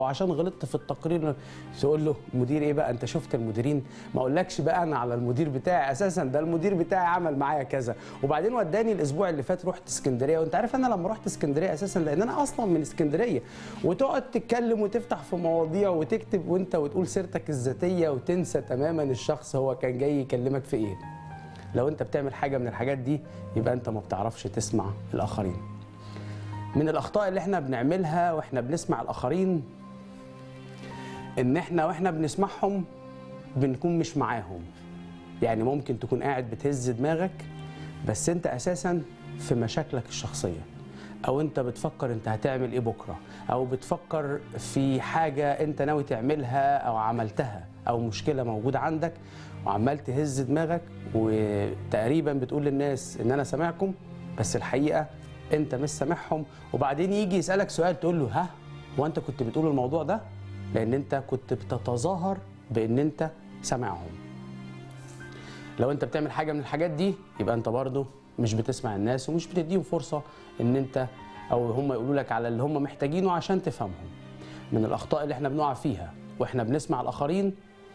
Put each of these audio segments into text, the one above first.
وعشان غلطت في التقرير تقول له مدير ايه بقى انت شفت المديرين ما اقولكش بقى انا على المدير بتاعي اساسا ده المدير بتاعي عمل معايا كذا وبعدين وداني الاسبوع اللي فات رحت اسكندريه وانت عارف انا لما رحت اسكندريه اساسا لان انا اصلا من اسكندريه وتقعد تتكلم وتفتح في مواضيع وتكتب وانت وتقول سيرتك الذاتيه وتنسى تماما الشخص هو كان جاي يكلمك في ايه لو انت بتعمل حاجه من الحاجات دي يبقى انت ما بتعرفش تسمع الاخرين من الاخطاء اللي احنا بنعملها واحنا بنسمع الاخرين ان احنا واحنا بنسمعهم بنكون مش معاهم يعني ممكن تكون قاعد بتهز دماغك بس انت اساسا في مشاكلك الشخصيه او انت بتفكر انت هتعمل ايه بكره او بتفكر في حاجه انت ناوي تعملها او عملتها او مشكله موجوده عندك وعمال تهز دماغك وتقريبا بتقول للناس ان انا سامعكم بس الحقيقه انت مش سامعهم وبعدين يجي يسالك سؤال تقول له ها هو انت كنت بتقول الموضوع ده لان انت كنت بتتظاهر بان انت سامعهم لو انت بتعمل حاجه من الحاجات دي يبقى انت برضه مش بتسمع الناس ومش بتديهم فرصه ان انت او هم يقولوا لك على اللي هم محتاجينه عشان تفهمهم من الاخطاء اللي احنا بنقع فيها واحنا بنسمع الاخرين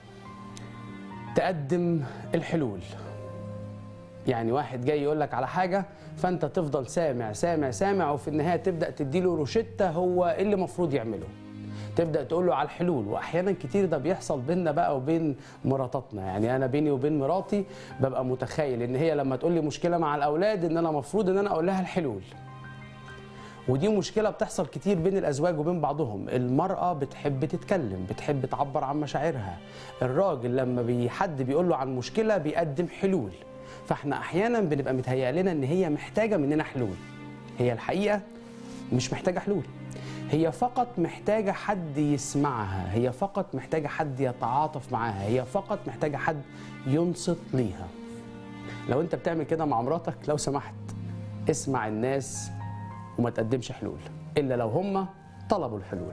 تقدم الحلول يعني واحد جاي يقول لك على حاجه فانت تفضل سامع سامع سامع وفي النهايه تبدا تديله روشته هو ايه اللي المفروض يعمله تبدا تقول له على الحلول واحيانا كتير ده بيحصل بيننا بقى وبين مراتاتنا يعني انا بيني وبين مراتي ببقى متخيل ان هي لما تقول لي مشكله مع الاولاد ان انا المفروض ان انا اقول لها الحلول ودي مشكله بتحصل كتير بين الازواج وبين بعضهم المراه بتحب تتكلم بتحب تعبر عن مشاعرها الراجل لما بي حد بيقول له عن مشكله بيقدم حلول فاحنا احيانا بنبقى متهيأ لنا ان هي محتاجه مننا حلول هي الحقيقه مش محتاجه حلول هي فقط محتاجه حد يسمعها هي فقط محتاجه حد يتعاطف معاها هي فقط محتاجه حد ينصت ليها لو انت بتعمل كده مع مراتك لو سمحت اسمع الناس وما تقدمش حلول الا لو هم طلبوا الحلول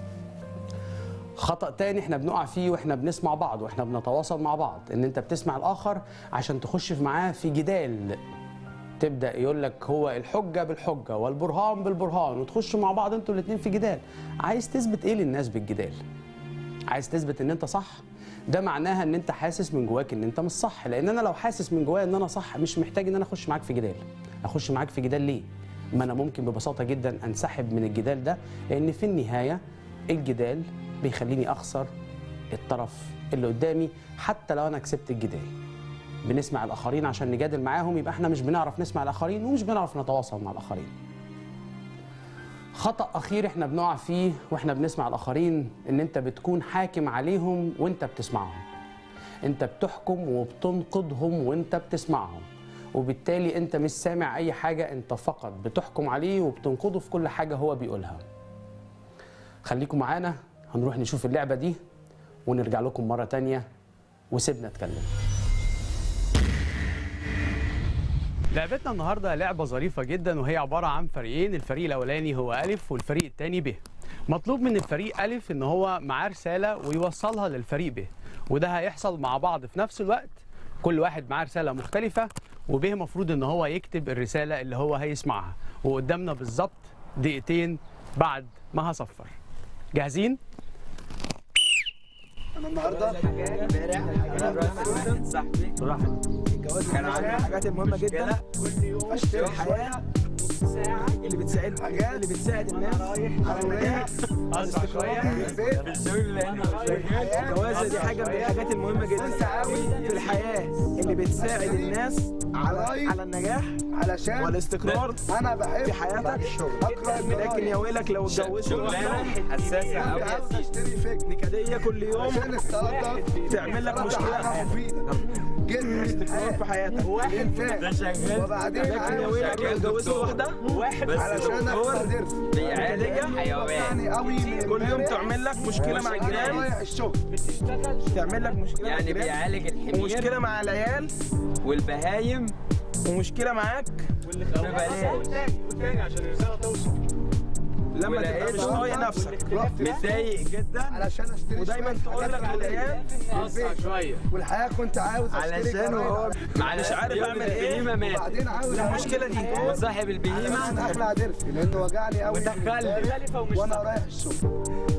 خطأ تاني احنا بنقع فيه واحنا بنسمع بعض واحنا بنتواصل مع بعض ان انت بتسمع الاخر عشان تخش معاه في جدال تبدا يقول لك هو الحجه بالحجه والبرهان بالبرهان وتخشوا مع بعض انتوا الاثنين في جدال عايز تثبت ايه للناس بالجدال عايز تثبت ان انت صح ده معناها ان انت حاسس من جواك ان انت مش صح لان انا لو حاسس من جوايا ان انا صح مش محتاج ان انا اخش معاك في جدال اخش معاك في جدال ليه ما انا ممكن ببساطه جدا انسحب من الجدال ده لان في النهايه الجدال بيخليني اخسر الطرف اللي قدامي حتى لو انا كسبت الجدال بنسمع الاخرين عشان نجادل معاهم يبقى احنا مش بنعرف نسمع الاخرين ومش بنعرف نتواصل مع الاخرين خطأ أخير احنا بنقع فيه واحنا بنسمع الآخرين إن أنت بتكون حاكم عليهم وأنت بتسمعهم. أنت بتحكم وبتنقدهم وأنت بتسمعهم. وبالتالي أنت مش سامع أي حاجة أنت فقط بتحكم عليه وبتنقده في كل حاجة هو بيقولها. خليكم معانا هنروح نشوف اللعبة دي ونرجع لكم مرة تانية وسيبنا اتكلم. لعبتنا النهارده لعبه ظريفه جدا وهي عباره عن فريقين الفريق الاولاني هو الف والفريق الثاني ب مطلوب من الفريق الف ان هو معاه رساله ويوصلها للفريق ب وده هيحصل مع بعض في نفس الوقت كل واحد معاه رساله مختلفه وب مفروض ان هو يكتب الرساله اللي هو هيسمعها وقدامنا بالظبط دقيقتين بعد ما هصفر جاهزين انا النهارده امبارح انا صاحبي الجواز كان عندي الحاجات المهمه جدا اشتري الحياه اللي بتساعد اللي بتساعد الناس على النجاح على الاستقرار الجوازه دي حاجه من الحاجات المهمه جدا في الحياه اللي بتساعد الناس على على النجاح علشان والاستقرار انا بحب في حياتك اقرا لكن يا ويلك لو اتجوزت واحده حساسه قوي عاوز اشتري فكر نكديه كل يوم عشان السلطه تعمل لك مشكله مفيده جدا استقرار في حياتك الانفاق وبعدين لكن يا عاوز ويلك لو اتجوزت واحده علشان اقدر بيعالج حيوان يعني قوي من كل يوم امبارح تعمل لك مشكله مع انا الجيران رايح الشغل تعمل لك مشكله مع يعني الجيران بيعالج الحمير ومشكله مع العيال والبهايم ومشكله معاك ببلاش لما تبقى والعيال مش طايق نفسك متضايق جدا علشان اشتري ودايما شوية تقول لك حاجات للعيال للبيت. والحياه كنت عاوز اشتري علشان هو جرايد. مش عارف اعمل ايه البهيمه مات وبعدين عاوز المشكله دي وصاحب علشان البهيمه اخلع ضرسي لانه وجعني قوي ودخلني وانا رايح الشغل